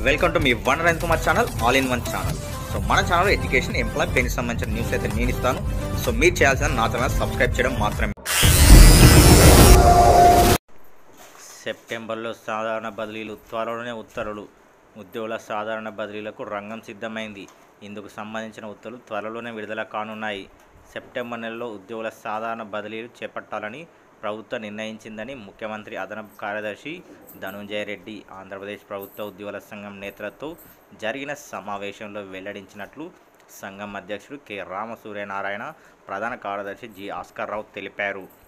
welcome to మీ వన్ రైన్ Kumar channel all in one channel so మన ఛానల్ ఎడ్యుకేషన్ ఎంప్లాయ్ పెన్కి సంబంధించిన న్యూస్ అయితే నేను ఇస్తాను సో మీరు చేయాల్సిన నా ఛానల్ సబ్స్క్రైబ్ చేయడం మాత్రమే సెప్టెంబర్లో సాధారణ బదిలీలు త్వరలోనే ఉత్తర్వులు ఉద్యోగుల సాధారణ బదిలీలకు రంగం సిద్ధమైంది ఇందుకు సంబంధించిన ఉత్తర్వులు త్వరలోనే విడుదల కానున్నాయి సెప్టెంబర్ నెలలో ఉద్యోగుల సాధారణ బదిలీలు చేపట్టాలని ప్రభుత్వం నిర్ణయించిందని ముఖ్యమంత్రి అదనపు కార్యదర్శి ధనుంజయ రెడ్డి ఆంధ్రప్రదేశ్ ప్రభుత్వ ఉద్యోగుల సంఘం నేతలతో జరిగిన సమావేశంలో వెల్లడించినట్లు సంఘం అధ్యక్షుడు కె రామసూర్యనారాయణ ప్రధాన కార్యదర్శి జి ఆస్కర్ రావు తెలిపారు